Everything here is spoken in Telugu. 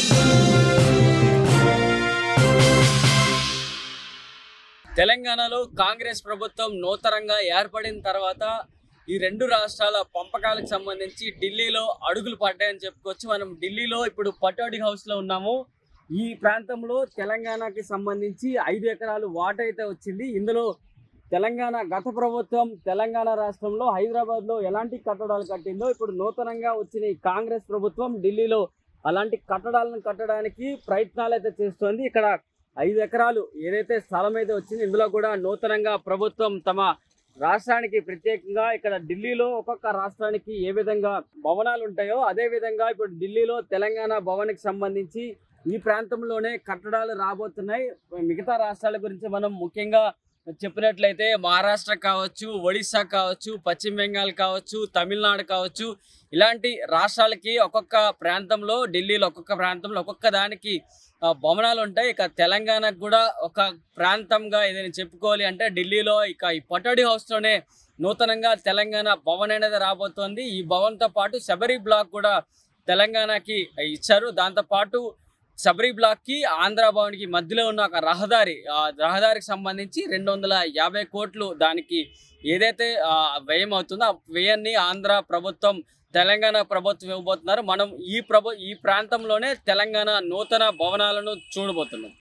తెలంగాణలో కాంగ్రెస్ ప్రభుత్వం నూతనంగా ఏర్పడిన తర్వాత ఈ రెండు రాష్ట్రాల పంపకాలకు సంబంధించి ఢిల్లీలో అడుగులు పడ్డాయని చెప్పుకోవచ్చు మనం ఢిల్లీలో ఇప్పుడు పటోడి హౌస్ లో ఉన్నాము ఈ ప్రాంతంలో తెలంగాణకి సంబంధించి ఐదు ఎకరాలు వాట అయితే వచ్చింది ఇందులో తెలంగాణ గత ప్రభుత్వం తెలంగాణ రాష్ట్రంలో హైదరాబాద్ లో ఎలాంటి కట్టడాలు కట్టిందో ఇప్పుడు నూతనంగా వచ్చిన ఈ కాంగ్రెస్ ప్రభుత్వం ఢిల్లీలో అలాంటి కట్టడాలను కట్టడానికి ప్రయత్నాలు అయితే చేస్తోంది ఇక్కడ ఐదు ఎకరాలు ఏదైతే స్థలం అయితే వచ్చిందో ఇందులో కూడా నూతనంగా ప్రభుత్వం తమ రాష్ట్రానికి ప్రత్యేకంగా ఇక్కడ ఢిల్లీలో ఒక్కొక్క రాష్ట్రానికి ఏ విధంగా భవనాలు ఉంటాయో అదే విధంగా ఇప్పుడు ఢిల్లీలో తెలంగాణ భవన్కి సంబంధించి ఈ ప్రాంతంలోనే కట్టడాలు రాబోతున్నాయి మిగతా రాష్ట్రాల గురించి మనం ముఖ్యంగా చెప్పినట్లయితే మహారాష్ట్ర కావచ్చు ఒడిశా కావచ్చు పశ్చిమ బెంగాల్ కావచ్చు తమిళనాడు కావచ్చు ఇలాంటి రాష్ట్రాలకి ఒక్కొక్క ప్రాంతంలో ఢిల్లీలో ఒక్కొక్క ప్రాంతంలో ఒక్కొక్క దానికి ఆ, భవనాలు ఉంటాయి ఇక తెలంగాణకు కూడా ఒక ప్రాంతంగా ఏదైనా చెప్పుకోవాలి అంటే ఢిల్లీలో ఇక ఈ పటోడి హౌస్లోనే నూతనంగా తెలంగాణ భవన్ అనేది రాబోతోంది ఈ భవన్తో పాటు శబరి బ్లాక్ కూడా తెలంగాణకి ఇచ్చారు దాంతో పాటు శబరి బ్లాక్కి ఆంధ్ర భవన్కి మధ్యలో ఉన్న ఒక రహదారి ఆ రహదారికి సంబంధించి రెండు వందల యాభై కోట్లు దానికి ఏదైతే ఆ, వ్యయం అవుతుందో ఆ వ్యయాన్ని ఆంధ్ర ప్రభుత్వం తెలంగాణ ప్రభుత్వం ఇవ్వబోతున్నారు మనం ఈ ప్రభు ఈ ప్రాంతంలోనే తెలంగాణ నూతన భవనాలను చూడబోతున్నాం